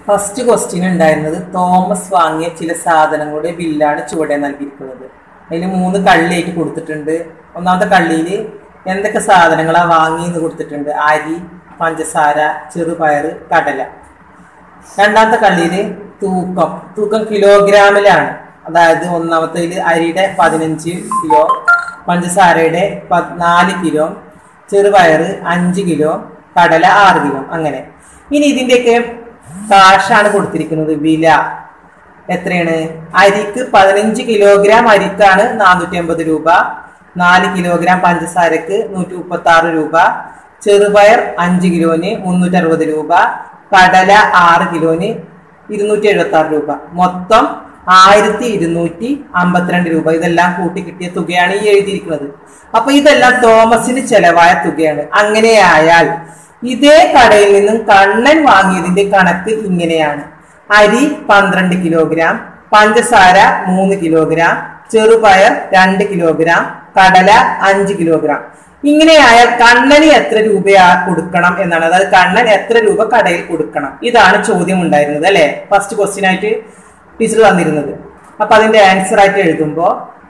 first question ഉണ്ടായിരുന്നത് Thomas വാങ്ങിയ ചില സാധനങ്ങളുടെ ബില്ലാണ് ചുവടെ നൽകിയിരിക്കുന്നത് അതിൽ മൂന്ന് കള്ളിയായിട്ട് കൊടുത്തിട്ടുണ്ട് ഒന്നാമത്തെ കള്ളിയിൽ എന്തൊക്കെ സാധനങ്ങളാ വാങ്ങിയെന്ന് കൊടുത്തിട്ടുണ്ട് അരി പഞ്ചസാര ചെറുപയർ കടല രണ്ടാമത്തെ കള്ളിയിൽ തൂക്കം തൂക്കം കിലോഗ്രാമിലാണ് അതായത് ഒന്നാമത്തേൽ അരിയുടെ പതിനഞ്ച് കിലോ പഞ്ചസാരയുടെ പ- നാല് കിലോ ചെറുപയർ അഞ്ച് കിലോ കടല ആറ് കിലോ അങ്ങനെ ഇനി ഇതിന്റെയൊക്കെ കാശാണ് കൊടുത്തിരിക്കുന്നത് വില എത്രയാണ് അരിക്ക് പതിനഞ്ച് കിലോഗ്രാം അരിക്കാണ് നാനൂറ്റി അമ്പത് രൂപ നാല് കിലോഗ്രാം പഞ്ചസാരക്ക് നൂറ്റി മുപ്പത്തി ആറ് രൂപ ചെറുപയർ അഞ്ച് കിലോന് മുന്നൂറ്റി അറുപത് രൂപ കടല ആറ് കിലോന് ഇരുന്നൂറ്റി എഴുപത്തി ആറ് രൂപ മൊത്തം ആയിരത്തി ഇരുന്നൂറ്റി അമ്പത്തിരണ്ട് രൂപ ഇതെല്ലാം കൂട്ടി കിട്ടിയ തുകയാണ് ഈ എഴുതിയിരിക്കുന്നത് അപ്പൊ ഇതെല്ലാം തോമസിന് ചെലവായ തുകയാണ് അങ്ങനെയായാൽ ഇതേ കടയിൽ നിന്നും കണ്ണൻ വാങ്ങിയതിന്റെ കണക്ക് ഇങ്ങനെയാണ് അരി പന്ത്രണ്ട് കിലോഗ്രാം പഞ്ചസാര മൂന്ന് കിലോഗ്രാം ചെറുപയർ രണ്ട് കിലോഗ്രാം കടല അഞ്ച് കിലോഗ്രാം ഇങ്ങനെയായാൽ കണ്ണന് എത്ര രൂപയാ കൊടുക്കണം എന്നാണ് അതായത് കണ്ണൻ എത്ര രൂപ കടയിൽ കൊടുക്കണം ഇതാണ് ചോദ്യം ഉണ്ടായിരുന്നത് അല്ലെ ഫസ്റ്റ് ക്വസ്റ്റ്യൻ ആയിട്ട് ടീച്ചർ തന്നിരുന്നത് അപ്പൊ അതിന്റെ ആൻസർ ആയിട്ട് എഴുതുമ്പോ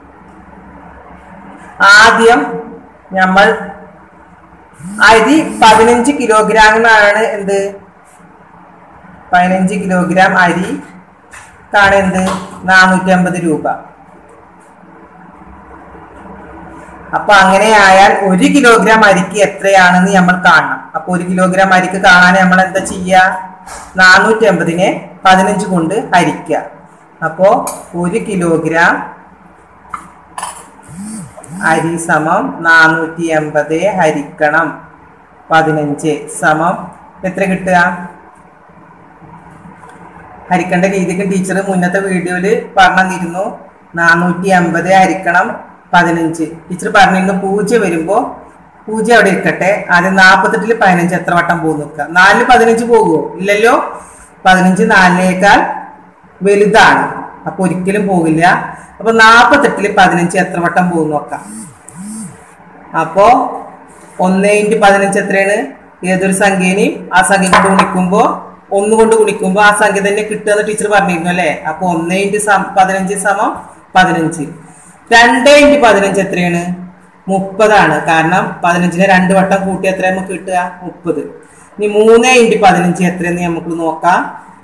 ആദ്യം നമ്മൾ അരി പതിനഞ്ച് കിലോഗ്രാമിനാണ് എന്ത് പതിനഞ്ച് കിലോഗ്രാം അരി കാണ് എന്ത് നാനൂറ്റി അമ്പത് രൂപ അപ്പൊ അങ്ങനെയായാൽ ഒരു കിലോഗ്രാം അരിക്ക് എത്രയാണെന്ന് നമ്മൾ കാണണം അപ്പൊ ഒരു കിലോഗ്രാം അരിക്ക് കാണാൻ നമ്മൾ എന്താ ചെയ്യുക നാനൂറ്റി അമ്പതിനെ പതിനഞ്ച് കൊണ്ട് ഹരിക്കുക അപ്പോ ഒരു കിലോഗ്രാം അരി സമം നാനൂറ്റി എൺപത് ഹരിക്കണം പതിനഞ്ച് സമം എത്ര കിട്ടുക ഹരിക്കേണ്ട രീതിക്ക് ടീച്ചർ മുന്നത്തെ വീഡിയോയില് പറഞ്ഞു തന്നിരുന്നു നാനൂറ്റി അമ്പത് ഹരിക്കണം പതിനഞ്ച് ടീച്ചർ പറഞ്ഞിരുന്നു പൂജ്യം വരുമ്പോ പൂജ്യം അവിടെ ഇരിക്കട്ടെ ആദ്യം നാൽപ്പത്തെട്ടില് പതിനഞ്ച് എത്ര വട്ടം പോകും നോക്കുക നാലില് പതിനഞ്ച് പോകുമോ ഇല്ലല്ലോ പതിനഞ്ച് നാലിനേക്കാൾ വലുതാണ് അപ്പൊ ഒരിക്കലും പോകില്ല അപ്പൊ നാൽപ്പത്തെട്ടില് പതിനഞ്ച് എത്ര വട്ടം പോകും നോക്കാം അപ്പോ ഒന്ന് ഇൻറ്റു പതിനഞ്ച് എത്രയാണ് ഏതൊരു സംഖ്യനെയും ആ സംഖ്യ കൊണ്ട് ഗുണിക്കുമ്പോ ഒന്ന് കൊണ്ട് ഗുണിക്കുമ്പോ ആ സംഖ്യ തന്നെ കിട്ടുമെന്ന് ടീച്ചർ പറഞ്ഞിരുന്നു അല്ലെ അപ്പൊ ഒന്ന് ഇൻറ്റു പതിനഞ്ച് സമം പതിനഞ്ച് രണ്ട് ഇൻറ്റു പതിനഞ്ച് എത്രയാണ് മുപ്പതാണ് കാരണം പതിനഞ്ചിനെ രണ്ട് വട്ടം കൂട്ടി എത്ര നമുക്ക് കിട്ടുക മുപ്പത് ഇനി മൂന്ന് ഇൻറ്റു പതിനഞ്ച് എത്രയെന്ന് നമുക്ക് നോക്കാം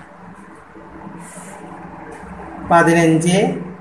പതിനഞ്ച്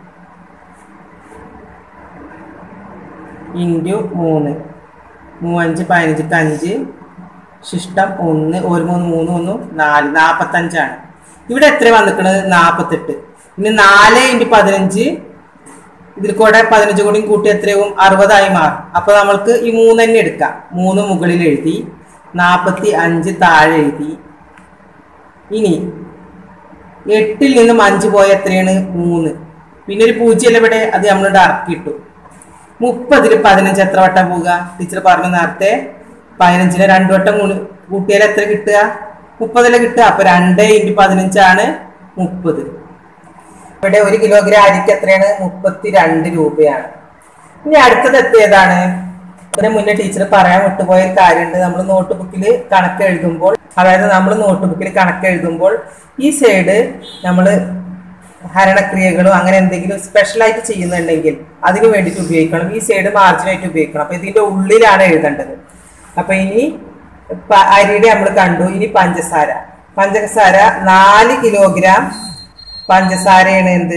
ഇൻറ്റു മൂന്ന് മൂവഞ്ച് പതിനഞ്ചിക്ക് അഞ്ച് ശിഷ്ടം ഒന്ന് ഒരു മൂന്ന് മൂന്ന് ഒന്നും നാല് നാൽപ്പത്തഞ്ചാണ് ഇവിടെ എത്ര വന്നിക്കണത് നാൽപ്പത്തെട്ട് ഇനി നാല് ഇൻറ്റു പതിനഞ്ച് ഇതിൽ കൂടെ പതിനഞ്ച് കൂടി കൂട്ടി എത്രയാവും അറുപതായി മാറും അപ്പൊ നമ്മൾക്ക് ഈ മൂന്ന് തന്നെ എടുക്കാം മൂന്ന് മുകളിൽ എഴുതി നാൽപ്പത്തി അഞ്ച് താഴെ എഴുതി ഇനി എട്ടിൽ നിന്നും അഞ്ച് പോയ എത്രയാണ് മൂന്ന് പിന്നെ ഒരു പൂജ്യമല്ല ഇവിടെ അത് നമ്മളിവിടെ ഇറക്കിയിട്ടു മുപ്പതിൽ പതിനഞ്ച് എത്ര വട്ടം പോവുക ടീച്ചർ പറഞ്ഞു നേരത്തെ പതിനഞ്ചിന് രണ്ടു വട്ടം കൂടി- കൂട്ടിയാൽ എത്ര കിട്ടുക മുപ്പതിലെ കിട്ടുക അപ്പൊ രണ്ട് ഇൻറ്റു പതിനഞ്ചാണ് മുപ്പത് ഇവിടെ ഒരു കിലോഗ്രാം അരിക്ക് എത്രയാണ് മുപ്പത്തി രണ്ട് രൂപയാണ് ഇനി അടുത്തത് എത്തിയതാണ് ഇതിന് മുന്നേ ടീച്ചർ പറയാൻ വിട്ടുപോയ ഒരു കാര്യമുണ്ട് നമ്മൾ നോട്ട് ബുക്കിൽ കണക്ക് എഴുതുമ്പോൾ അതായത് നമ്മൾ നോട്ട് ബുക്കിൽ കണക്ക് എഴുതുമ്പോൾ ഈ സൈഡ് നമ്മൾ ഹരണക്രിയകളും അങ്ങനെ എന്തെങ്കിലും സ്പെഷ്യൽ ആയിട്ട് ചെയ്യുന്നുണ്ടെങ്കിൽ അതിന് വേണ്ടിയിട്ട് ഉപയോഗിക്കണം ഈ സൈഡ് മാർജിനായിട്ട് ഉപയോഗിക്കണം അപ്പൊ ഇതിന്റെ ഉള്ളിലാണ് എഴുതേണ്ടത് അപ്പൊ ഇനി പ- അരിയുടെ നമ്മൾ കണ്ടു ഇനി പഞ്ചസാര പഞ്ചസാര നാല് കിലോഗ്രാം പഞ്ചസാരയാണ് എന്ത്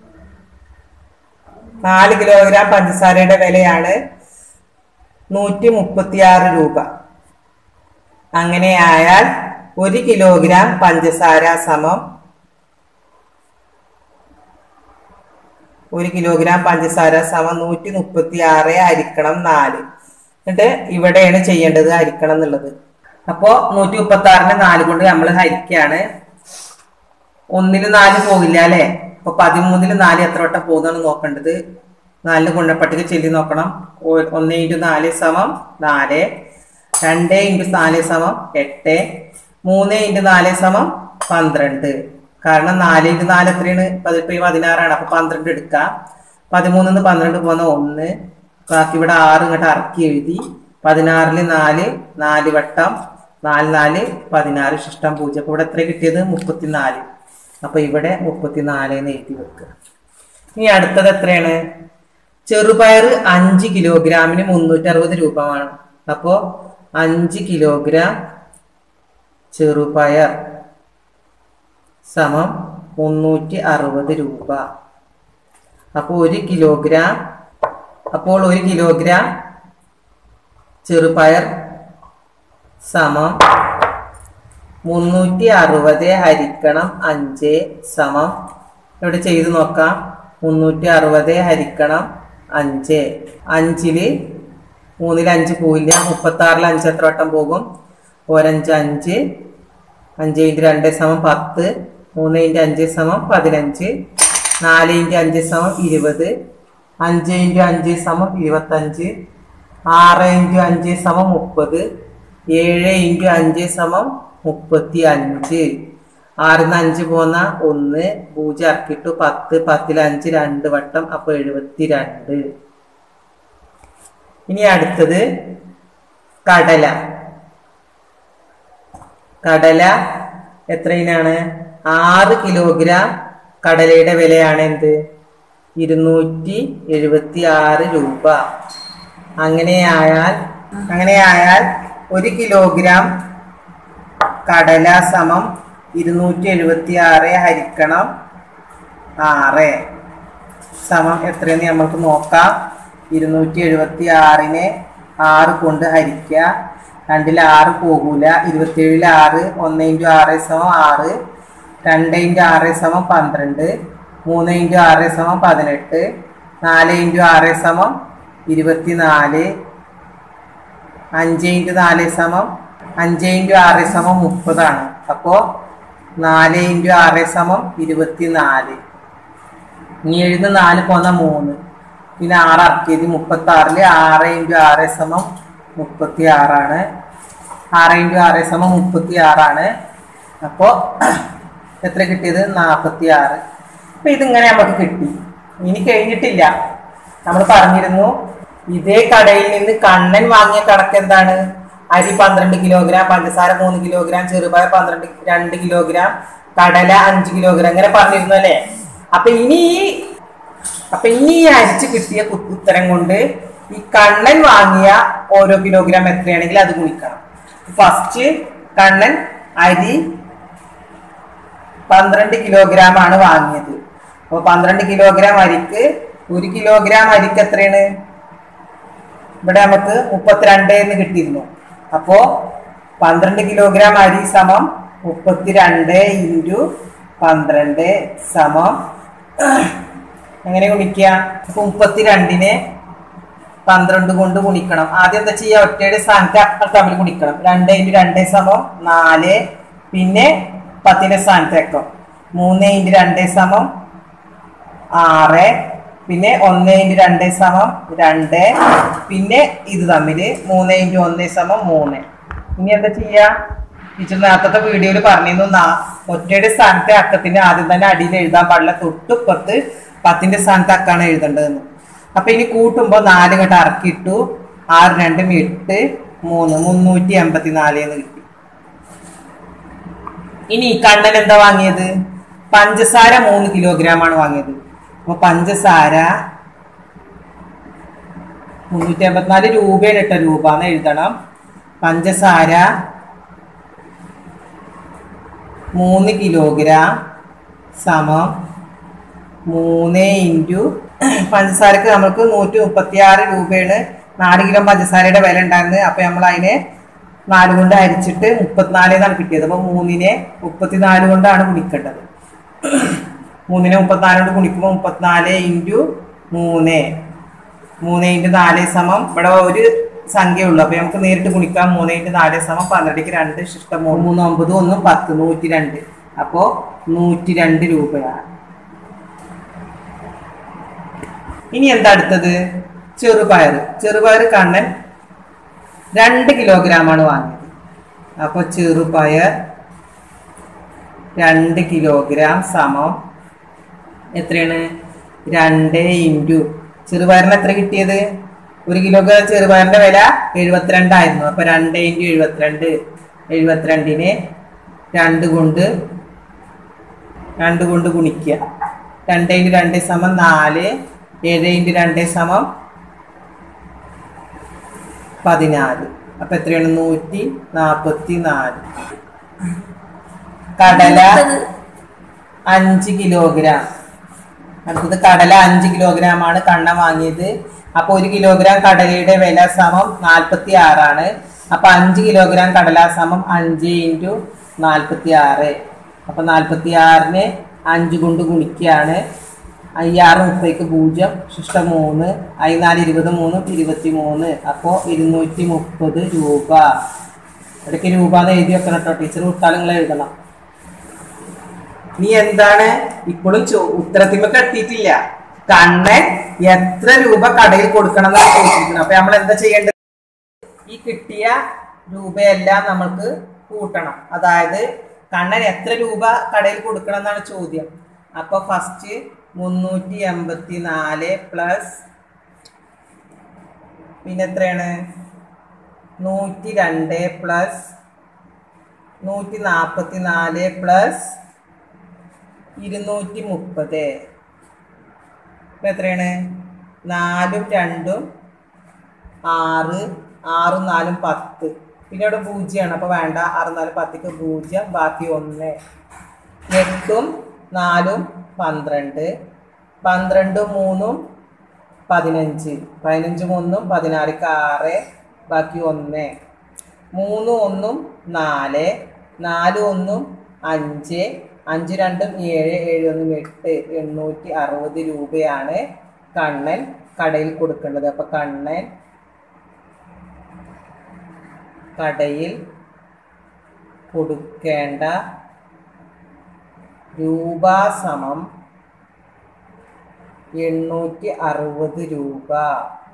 നാല് കിലോഗ്രാം പഞ്ചസാരയുടെ വിലയാണ് നൂറ്റി മുപ്പത്തിയാറ് രൂപ അങ്ങനെയായാൽ ഒരു കിലോഗ്രാം പഞ്ചസാര സമം ഒരു കിലോഗ്രാം പഞ്ചസാര സമം നൂറ്റി മുപ്പത്തി ആറ് അരിക്കണം നാല് എന്നിട്ട് ഇവിടെയാണ് ചെയ്യേണ്ടത് ഹരിക്കണം എന്നുള്ളത് അപ്പോ നൂറ്റി മുപ്പത്തി ആറിന് നാല് കൊണ്ട് നമ്മൾ ഹരിക്കുകയാണ് ഒന്നില് നാല് പോകില്ല അല്ലെ അപ്പൊ പതിമൂന്നില് നാല് എത്ര വട്ടം പോകുന്നതാണ് നോക്കേണ്ടത് നാലിന് ഗുണപ്പട്ടിക ചൊല്ലി നോക്കണം ഒ- ഒന്ന് ഇൻറ്റു നാല് സമം നാല് രണ്ട് ഇൻറ്റു നാല് സമം എട്ട് മൂന്ന് ഇൻറ്റു നാല് സമം പന്ത്രണ്ട് കാരണം നാല് ഇൻറ്റു നാല് എത്രയാണ് പതിപ്പ് പതിനാറാണ് അപ്പൊ പന്ത്രണ്ട് എടുക്കാം പതിമൂന്നിന്ന് പന്ത്രണ്ട് പോകുന്ന ഒന്ന് ബാക്കി ഇവിടെ ആറ് ഇങ്ങോട്ട് ഇറക്കി എഴുതി പതിനാറില് നാല് നാല് വട്ടം നാല് നാല് പതിനാറ് ശിഷ്ടം പൂജ്യം അപ്പോൾ ഇവിടെ എത്ര കിട്ടിയത് മുപ്പത്തിനാല് അപ്പൊ ഇവിടെ മുപ്പത്തിനാല് എന്ന് എഴുതി വെക്കുക ഇനി അടുത്തത് എത്രയാണ് ചെറുപയർ അഞ്ച് കിലോഗ്രാമിന് മുന്നൂറ്റി അറുപത് രൂപ വേണം അപ്പോ അഞ്ച് കിലോഗ്രാം ചെറുപയർ സമം മുന്നൂറ്റി അറുപത് രൂപ അപ്പോൾ ഒരു കിലോഗ്രാം അപ്പോൾ ഒരു കിലോഗ്രാം ചെറുപയർ സമം മുന്നൂറ്റി അറുപത് ഹരിക്കണം അഞ്ച് സമം ഇവിടെ ചെയ്ത് നോക്കാം മുന്നൂറ്റി അറുപത് ഹരിക്കണം അഞ്ച് അഞ്ചില് മൂന്നിൽ അഞ്ച് പോയില്ല മുപ്പത്തി ആറിൽ അഞ്ച് എത്ര വട്ടം പോകും ഒരഞ്ച് അഞ്ച് അഞ്ച് ഇൻറ്റു രണ്ട് സമം പത്ത് മൂന്ന് ഇൻറ്റു അഞ്ച് സമം പതിനഞ്ച് നാല് ഇൻറ്റു അഞ്ച് സമം ഇരുപത് അഞ്ച് ഇൻറ്റു അഞ്ച് സമം ഇരുപത്തഞ്ച് ആറ് ഇൻറ്റു അഞ്ച് സമം മുപ്പത് ഏഴ് ഇൻറ്റു അഞ്ച് സമം മുപ്പത്തി അഞ്ച് ആറിന്ന് അഞ്ച് പോന്ന ഒന്ന് പൂജ്യം ഇറക്കിട്ടു പത്ത് പത്തിൽ അഞ്ച് രണ്ട് വട്ടം അപ്പൊ എഴുപത്തി രണ്ട് ഇനി അടുത്തത് കടല കടല എത്രയിനാണ് ആറ് കിലോഗ്രാം കടലയുടെ വിലയാണ് എന്ത് ഇരുന്നൂറ്റി എഴുപത്തി ആറ് രൂപ അങ്ങനെയായാൽ അങ്ങനെയായാൽ ഒരു കിലോഗ്രാം കടല സമം ഇരുന്നൂറ്റി എഴുപത്തി ആറ് ഹരിക്കണം ആറ് സമം എത്രയെന്ന് നമുക്ക് നോക്കാം ഇരുന്നൂറ്റി എഴുപത്തി ആറിനെ ആറ് കൊണ്ട് ഹരിക്കുക രണ്ടിൽ ആറ് പോകൂല ഇരുപത്തിയേഴിൽ ആറ് ഒന്ന് ഇൻറ്റു ആറ് സമം ആറ് രണ്ട് ഇൻറ്റു ആറ് സമം പന്ത്രണ്ട് മൂന്ന് ഇൻറ്റു ആറ് സമം പതിനെട്ട് നാല് ഇൻറ്റു ആറ് സമം ഇരുപത്തിനാല് അഞ്ച് ഇൻറ്റു നാല് സമം അഞ്ച് ഇൻറ്റു ആറ് സമം മുപ്പതാണ് അപ്പോൾ നാല് ഇൻറ്റു ആറ് സമം ഇരുപത്തിനാല് ഇനി എഴുതുന്ന നാല് പോന്ന മൂന്ന് പിന്നെ ആറ് ഇറക്കിയത് മുപ്പത്തി ആറില് ആറ് ഇൻറ്റു ആറ് സമം മുപ്പത്തി ആറാണ് ആറ് ഇൻറ്റു ആറ് സമം മുപ്പത്തി ആറാണ് അപ്പോൾ എത്ര കിട്ടിയത് നാൽപ്പത്തി ആറ് അപ്പൊ ഇതിങ്ങനെ നമുക്ക് കിട്ടി ഇനി കഴിഞ്ഞിട്ടില്ല നമ്മൾ പറഞ്ഞിരുന്നു ഇതേ കടയിൽ നിന്ന് കണ്ണൻ വാങ്ങിയ കണക്ക് എന്താണ് അരി പന്ത്രണ്ട് കിലോഗ്രാം പഞ്ചസാര മൂന്ന് കിലോഗ്രാം ചെറുപയർ പന്ത്രണ്ട് രണ്ട് കിലോഗ്രാം കടല അഞ്ച് കിലോഗ്രാം അങ്ങനെ പറഞ്ഞിരുന്നു അല്ലേ അപ്പൊ ഇനി ഈ അപ്പൊ ഇനി ഈ അരിച്ച് കിട്ടിയ കു- ഉത്തരം കൊണ്ട് ഈ കണ്ണൻ വാങ്ങിയ ഓരോ കിലോഗ്രാം എത്രയാണെങ്കിൽ അത് ഗുണിക്കണം ഫസ്റ്റ് കണ്ണൻ അരി പന്ത്രണ്ട് കിലോഗ്രാം ആണ് വാങ്ങിയത് അപ്പൊ പന്ത്രണ്ട് കിലോഗ്രാം അരിക്ക് ഒരു കിലോഗ്രാം അരിക്ക് എത്രയാണ് ഇവിടെ നമുക്ക് മുപ്പത്തിരണ്ട് എന്ന് കിട്ടിയിരുന്നു അപ്പോ പന്ത്രണ്ട് കിലോഗ്രാം അരി സമം മുപ്പത്തിരണ്ട് ഇൻറ്റു പന്ത്രണ്ട് സമം എങ്ങനെ ഗുണിക്കുക അപ്പൊ മുപ്പത്തിരണ്ടിനെ പന്ത്രണ്ട് കൊണ്ട് ഗുണിക്കണം ആദ്യം എന്താ ചെയ്യുക ഒറ്റയുടെ സ്ഥാനത്ത് അക്കൾ തമ്മിൽ ഗുണിക്കണം രണ്ട് ഇൻറ്റു രണ്ട് സമം നാല് പിന്നെ പത്തിന്റെ സ്ഥാനത്തേക്കോ മൂന്ന് ഇൻറ്റു രണ്ട് സമം ആറ് പിന്നെ ഒന്ന് ഇൻറ്റു രണ്ട് സമം രണ്ട് പിന്നെ ഇത് തമ്മില് മൂന്ന് ഇൻറ്റു ഒന്ന് സമം മൂന്ന് ഇനി എന്താ ചെയ്യാ ടീച്ചർ നേരത്തെ വീഡിയോയിൽ പറഞ്ഞിരുന്നു നാ- ഒറ്റയുടെ സ്ഥാനത്തെ അക്കത്തിന് ആദ്യം തന്നെ അടിയിൽ എഴുതാൻ പാടില്ല തൊട്ടുപ്പത്ത് പത്തിന്റെ സ്ഥാനത്ത് അക്കാണ് എഴുതേണ്ടതെന്ന് അപ്പൊ ഇനി കൂട്ടുമ്പോ നാല് കെട്ട് ഇറക്കിയിട്ടു ആറ് രണ്ടും എട്ട് മൂന്ന് മുന്നൂറ്റി എൺപത്തി നാല് എന്ന് കിട്ടി ഇനി കണ്ണൻ എന്താ വാങ്ങിയത് പഞ്ചസാര മൂന്ന് കിലോഗ്രാം ആണ് വാങ്ങിയത് അപ്പൊ പഞ്ചസാര മുന്നൂറ്റി എൺപത്തിനാല് രൂപയാണ് ഇട്ട രൂപ എന്ന് എഴുതണം പഞ്ചസാര മൂന്ന് കിലോഗ്രാം സമം മൂന്ന് ഇൻറ്റു പഞ്ചസാരക്ക് നമുക്ക് നൂറ്റി മുപ്പത്തി ആറ് രൂപയാണ് നാല് കിലോ പഞ്ചസാരയുടെ വില ഉണ്ടായിരുന്നത് അപ്പൊ നമ്മൾ അതിനെ നാല് കൊണ്ട് അരിച്ചിട്ട് മുപ്പത്തിനാല് എന്നാണ് കിട്ടിയത് അപ്പൊ മൂന്നിനെ മുപ്പത്തിനാല് കൊണ്ടാണ് ഗുണിക്കേണ്ടത് മൂന്നിനെ മുപ്പത്തിനാല് കൊണ്ട് ഗുണിക്കുമ്പോൾ മുപ്പത്തിനാല് ഇൻറ്റു മൂന്ന് മൂന്ന് ഇൻറ്റു നാല് സമം ഇവിടെ ഒരു സംഖ്യ ഉള്ളു അപ്പൊ നമുക്ക് നേരിട്ട് ഗുണിക്കാം മൂന്ന് ഇൻറ്റു നാല് സമം പന്ത്രണ്ടിക്ക് രണ്ട് ശിഷ്ടം മൂന്ന് മൂന്ന് ഒമ്പത് ഒന്നും പത്ത് നൂറ്റി രണ്ട് അപ്പോ നൂറ്റി രണ്ട് രൂപയാണ് ഇനി എന്താ അടുത്തത് ചെറുപയർ ചെറുപയർ കണ്ണൻ രണ്ട് കിലോഗ്രാം ആണ് വാങ്ങിയത് അപ്പൊ ചെറുപയർ രണ്ട് കിലോഗ്രാം സമം എത്രയാണ് രണ്ട് ഇൻറ്റു ചെറുപയറിന് എത്ര കിട്ടിയത് ഒരു കിലോഗ്രാം ചെറുപയറിന്റെ വില എഴുപത്തിരണ്ടായിരുന്നു അപ്പൊ രണ്ട് ഇൻറ്റു എഴുപത്തിരണ്ട് എഴുപത്തിരണ്ടിനെ രണ്ട് കൊണ്ട് രണ്ട് കൊണ്ട് ഗുണിക്കുക രണ്ട് ഇൻറ്റു രണ്ട് സമം നാല് ഏഴ് ഇൻറ്റു രണ്ട് സമം പതിനാല് അപ്പൊ എത്രയാണ് നൂറ്റി നാപ്പത്തി നാല് കടല അഞ്ച് കിലോഗ്രാം അടുത്തത് കടല അഞ്ച് കിലോഗ്രാം ആണ് കണ്ണ വാങ്ങിയത് അപ്പൊ ഒരു കിലോഗ്രാം കടലയുടെ വില സമം നാൽപ്പത്തി ആറാണ് അപ്പൊ അഞ്ച് കിലോഗ്രാം കടല സമം അഞ്ച് ഇൻറ്റു നാൽപ്പത്തി ആറ് അപ്പൊ നാൽപ്പത്തി ആറിന് അഞ്ച് കൊണ്ട് ഗുണിക്കുകയാണ് അയ്യാറ് മുപ്പതിക്ക് പൂജ്യം ശിഷ്ട മൂന്ന് അയ്നാല് ഇരുപത് മൂന്ന് ഇരുപത്തി മൂന്ന് അപ്പോൾ ഇരുന്നൂറ്റി മുപ്പത് രൂപ ഇടയ്ക്ക് രൂപ എന്ന് എഴുതി വെക്കണം കേട്ടോ ടീച്ചർ വിട്ടാൽ നിങ്ങൾ എഴുതണം നീ എന്താണ് ഇപ്പോഴും ചോ ഉത്തരത്തിമൊക്കെ എത്തിയിട്ടില്ല കണ്ണൻ എത്ര രൂപ കടയിൽ കൊടുക്കണം എന്നാണ് ചോദിച്ചിരിക്കുന്നത് അപ്പൊ നമ്മൾ എന്താ ചെയ്യേണ്ടത് ഈ കിട്ടിയ രൂപയെല്ലാം നമ്മൾക്ക് കൂട്ടണം അതായത് കണ്ണൻ എത്ര രൂപ കടയിൽ കൊടുക്കണം എന്നാണ് ചോദ്യം അപ്പൊ ഫസ്റ്റ് മുന്നൂറ്റി എൺപത്തി നാല് പ്ലസ് പിന്നെ എത്രയാണ് നൂറ്റി രണ്ട് പ്ലസ് നൂറ്റി നാൽപ്പത്തി നാല് പ്ലസ് ഇരുന്നൂറ്റി മുപ്പത് ഇപ്പം എത്രയാണ് നാലും രണ്ടും ആറ് ആറും നാലും പത്ത് പിന്നെ ഇവിടെ പൂജ്യമാണ് അപ്പോൾ വേണ്ട ആറ് നാല് പത്തിക്ക് പൂജ്യം ബാക്കി ഒന്ന് എട്ടും നാലും പന്ത്രണ്ട് പന്ത്രണ്ടും മൂന്നും പതിനഞ്ച് പതിനഞ്ച് മൂന്നും പതിനാലിക്ക് ആറ് ബാക്കി ഒന്ന് മൂന്ന് ഒന്നും നാല് നാല് ഒന്നും അഞ്ച് അഞ്ച് രണ്ടും ഏഴ് ഏഴ് ഒന്നും എട്ട് എണ്ണൂറ്റി അറുപത് രൂപയാണ് കണ്ണൻ കടയിൽ കൊടുക്കേണ്ടത് അപ്പൊ കണ്ണൻ കടയിൽ കൊടുക്കേണ്ട രൂപ സമം എണ്ണൂറ്റി അറുപത് രൂപ